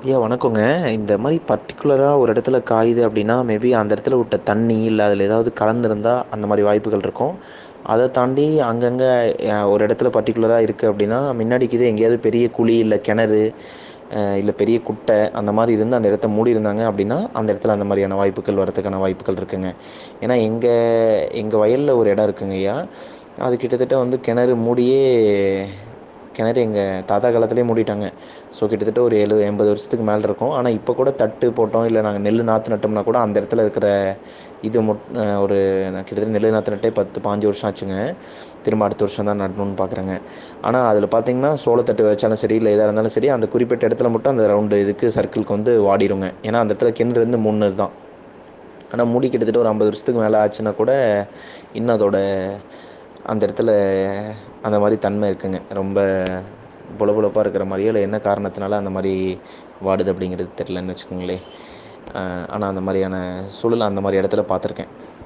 ஐயா வணக்கங்க இந்த மாரி பர்ட்டிகுலரா ஒரு எடத்துல காயுது அப்டின்னா மேபி அந்த எடத்துல உட்ட தண்ணி இல்ல அதுல ஏதாவது கலந்துருந்தா அந்த மாரி வாய்ப்புகள் இருக்கு அத தாண்டி அங்கங்க ய ஒரு எடத்துல பர்ட்டிகுலரா இருக்கு அப்டின்னா மின்னாடிக்குது எங்கேயாவது பெரிய குழி இல்ல கெணறு அ இல்ல பெரிய குட்ட அந்த மாரி இருந்து அந்த எடத்த மூடி இருந்தாங்க அப்டின்னா அந்த எடத்துல அந்த மாரியான வாய்ப்புகள் வரதுக்கான வாய்ப்புகள் இருக்குங்க ஏன்னா எங்க எங்க வயல்ல ஒரு எடோ இருக்குங்கய்யா அது கிட்டத்தட்ட வந்து கெணறு மூடியே கெணறு எங்க தாத்தா காலத்துலயே மூடிட்டாங்க ஸோ கிட்டத்தட்ட ஒரு எழுவது எம்பது வருஷத்துக்கு மேல இருக்கு ஆனா இப்போ கூட தட்டு போட்டோ இல்ல நாங்க நெல்லு நாத்து நட்டோம்னா கூட அந்த எடத்துல இருக்கிற இது முட் அ ஒரு கிட்டத்தட்ட நெல்லு நாத்து நட்டே பத்து பாஞ்சு வருஷோ ஆச்சுங்க திரும்ப அடுத்த வருஷோ தா நடணுன் பாக்குறேங்க ஆனா அதுல பாத்தீங்கன்னா சோளத்தட்டு வச்சாலு சரி இல்ல எதா இருந்தாலு சரி அந்த குறிப்பிட்ட எடத்துல மட்டு அந்த ரவுண்டு இதுக்கு சர்க்கிள்கு வந்து வாடிருங்க ஏன்னா அந்த எடத்துல கிணறு இருந்து மூட்னது தா ஆனா மூடி கிட்டத்தட்ட ஒரு அம்பது வருஷத்துக்கு மேல ஆச்சுன்னா கூட இன்னு அதோட அந்த எடத்துல அந்த மாரி தன்ம இருக்குங்க ரொம்ப பொல பொலப்பா இருக்கிற மாரியே இல்ல என்ன காரணத்தினால அந்த மாரி வாடுது அப்டிங்கிறது தெர்லன் வச்சுக்கோங்களே அ ஆனா அந்த மாரியான சூழல் அந்த மாரி எடத்துல பாத்துருக்கே